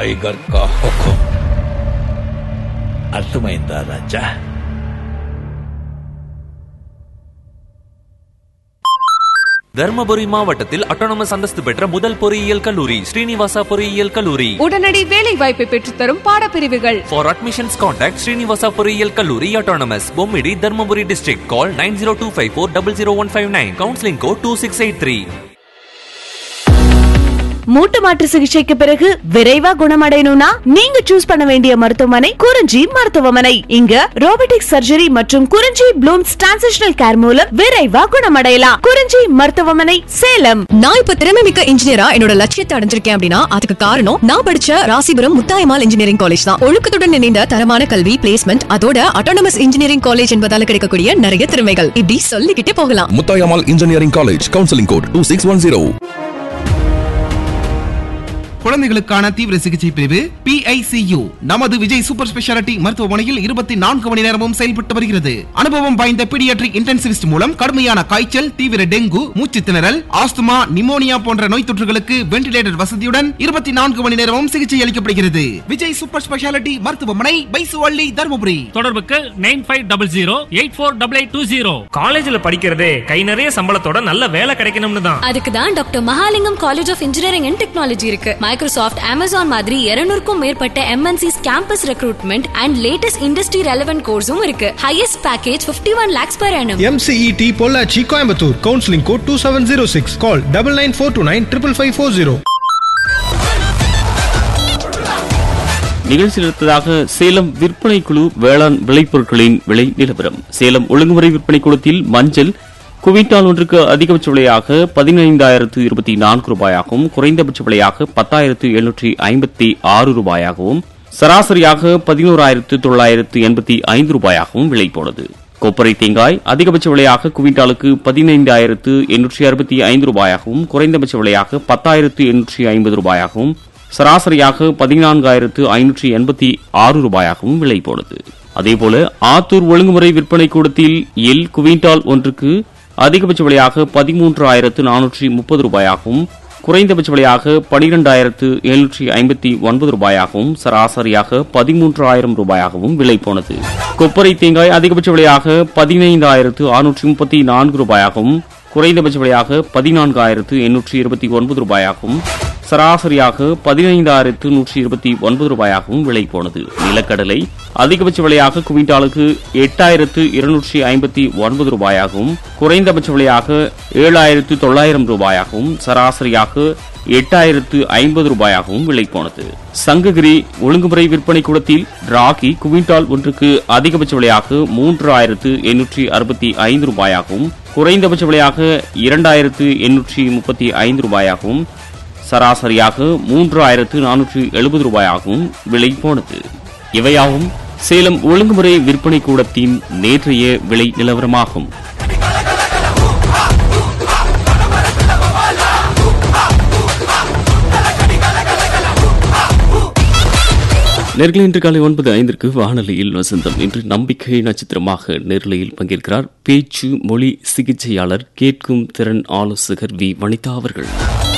Tiger का हुक्म అర్థమైందా రాజా தர்மபுரி மாவட்டத்தில் அட்டானமஸ் அந்தஸ்து பெற்ற முதல் பொறியியல் கல்லூரி ஸ்ரீனிவாசா பொறியியல் கல்லூரி உடனடி வேலை வாய்ப்பை பெற்றுத்தரும் பாடப்பிரிவுகள் For admissions, contact Srinivasa பொறியியல் கல்லூரி autonomous Bommidi Dharmapuri district. Call 90254 Counseling code 2683. மூட்டு மாற்று சிகிச்சைக்கு பிறகு விரைவா குணமடையணும்னா நீங்க சூஸ் பண்ண வேண்டிய மருத்துவமனை குறிஞ்சி மருத்துவமனை இங்க ரோபோட்டிக் சர்ஜரி மற்றும் குறிஞ்சி ப்ளூம்ஸ் டிரான்சிஷனல் கேர் மூலம் விரைவா குணமடையலாம் குறிஞ்சி மருத்துவமனை சேலம் நான் இப்ப திறமை மிக்க இன்ஜினியரா என்னோட லட்சியத்தை அடைஞ்சிருக்கேன் அப்படின்னா அதுக்கு காரணம் நான் படிச்ச ராசிபுரம் முத்தாயமால் இன்ஜினியரிங் காலேஜ் தான் ஒழுக்கத்துடன் இணைந்த தரமான கல்வி பிளேஸ்மெண்ட் அதோட அட்டானமஸ் இன்ஜினியரிங் காலேஜ் என்பதால கிடைக்கக்கூடிய நிறைய திறமைகள் இப்படி சொல்லிக்கிட்டே போகலாம் Muthayammal engineering college counselling code two six one zero குழந்தைகளுக்கான தீவிர சிகிச்சை பிரிவு PICU நமது விஜய் சூப்பர் ஸ்பெஷாலிட்டி மருத்துவமனையில் இருபத்தி நான்கு மணி நேரமும் செயல்பட்டு வருகிறது அனுபவம் வாய்ந்த பீடியாட்ரிக் இன்டென்சிவிஸ்ட் மூலம் கடுமையான காய்ச்சல் தீவிர டெங்கு மூச்சு திணறல் ஆஸ்துமா நிமோனியா போன்ற நோய் தொற்றுகளுக்கு வென்டிலேட்டர் வசதியுடன் இருபத்தி நான்கு மணி நேரமும் சிகிச்சை அளிக்கப்படுகிறது விஜய் சூப்பர் ஸ்பெஷாலிட்டி மருத்துவமனை பைசுவள்ளி தருமபுரி தொடர்புக்கு nine five double zero eight four double eight two zero காலேஜ்ல படிக்கிறதே கை நிறைய சம்பளத்தோட நல்ல வேலை கிடைக்கணும்னு தான் அதுக்கு தான் doctor Mahalingam college of engineering and technology இருக்கு மைக்ரோசாஃப்ட் அமேசான் மாதிரி இருநூறுக்கும் மேற்பட்ட MNCs campus recruitment and latest industry relevant கோர்ஸும் இருக்கு highest package 51 one lakhs per annum MCET Pollachi Coimbatore counselling code two seven zero six call double nine four two nine triple five four zero நிகழ்ச்சியில் அடுத்ததாக சேலம் விற்பனை குழு வேளாண் விளைபொருட்களின் விலை நிலவரம் சேலம் ஒழுங்குமுறை விற்பனை குழுத்தில் மஞ்சள் குவிண்டால் ஒன்றுக்கு அதிகபட்ச விலையாக பதினைந்தாயிரத்து இருபத்தி நான்கு ரூபாயாகவும் குறைந்தபட்ச விலையாக பத்தாயிரத்து எழுநூற்றி ஐம்பத்தி ஆறு ரூபாயாகவும் சராசரியாக பதினோராயிரத்து தொள்ளாயிரத்து எண்பத்தி ஐந்து ரூபாயாகவும் விலை போனது கொப்பரை தேங்காய் அதிகபட்ச விலையாக குவிண்டாலுக்கு பதினைந்தாயிரத்து எண்ணூற்றி அறுபத்தி ஐந்து ரூபாயாகவும் குறைந்தபட்ச விலையாக பத்தாயிரத்து எண்ணூற்றி ஐம்பது ரூபாயாகவும் சராசரியாக பதினான்காயிரத்து ஐநூற்றி எண்பத்தி ஆறு ரூபாயாகவும் விலை போனது அதேபோல ஆத்தூர் ஒழுங்குமுறை விற்பனை கூடத்தில் எல் குவிண்டால் ஒன்றுக்கு அதிகபட்ச விலையாக பதிமூன்று ஆயிரத்து நானூற்றி முப்பது ரூபாயாகவும் குறைந்தபட்ச விலையாக பனிரெண்டாயிரத்து எழுநூற்றி ஐம்பத்தி ஒன்பது ரூபாயாகவும் சராசரியாக பதிமூன்று ஆயிரம் ரூபாயாகவும் விலை போனது கொப்பரை தேங்காய் அதிகபட்ச விலையாக பதினைந்தாயிரத்து அறுநூற்றி முப்பத்தி நான்கு ரூபாயாகவும் குறைந்தபட்ச விலையாக பதினான்காயிரத்து எண்ணூற்றி இருபத்தி ஒன்பது ரூபாயாகவும் சராசரியாக பதினைந்தாயிரத்து நூற்றி இருபத்தி ஒன்பது ரூபாயாகவும் விலை போனது நிலக்கடலை அதிகபட்ச விலையாக குவிண்டாலுக்கு எட்டாயிரத்து இருநூற்றி ஐம்பத்தி ஒன்பது ரூபாயாகவும் குறைந்தபட்ச விலையாக ஏழாயிரத்து தொள்ளாயிரம் ரூபாயாகவும் சராசரியாக எட்டாயிரத்து ஐம்பது ரூபாயாகவும் விலை போனது சங்ககிரி ஒழுங்குமுறை விற்பனை கூடத்தில் ராகி குவிண்டால் ஒன்றுக்கு அதிகபட்ச விலையாக மூன்று ஆயிரத்து எண்ணூற்றி அறுபத்தி ஐந்து ரூபாயாகவும் குறைந்தபட்ச விலையாக இரண்டாயிரத்து எண்ணூற்றி முப்பத்தி ஐந்து ரூபாயாகவும் சராசரியாக மூன்று ஆயிரத்து நானூற்று எழுபது ரூபாயாகவும் விலை போனது இவையாவும் சேலம் ஒழுங்குமுறை விற்பனை கூடத்தின் நேற்றைய விலை நிலவரமாகும் நேர்களை இன்று காலை ஒன்பது ஐந்திற்கு வானொலியில் வசந்தம் இன்று நம்பிக்கை நட்சத்திரமாக நேர்லையில் பங்கேற்கிறார் பேச்சு மொழி சிகிச்சையாளர் கேட்கும் திறன் ஆலோசகர் வி வனிதா அவர்கள்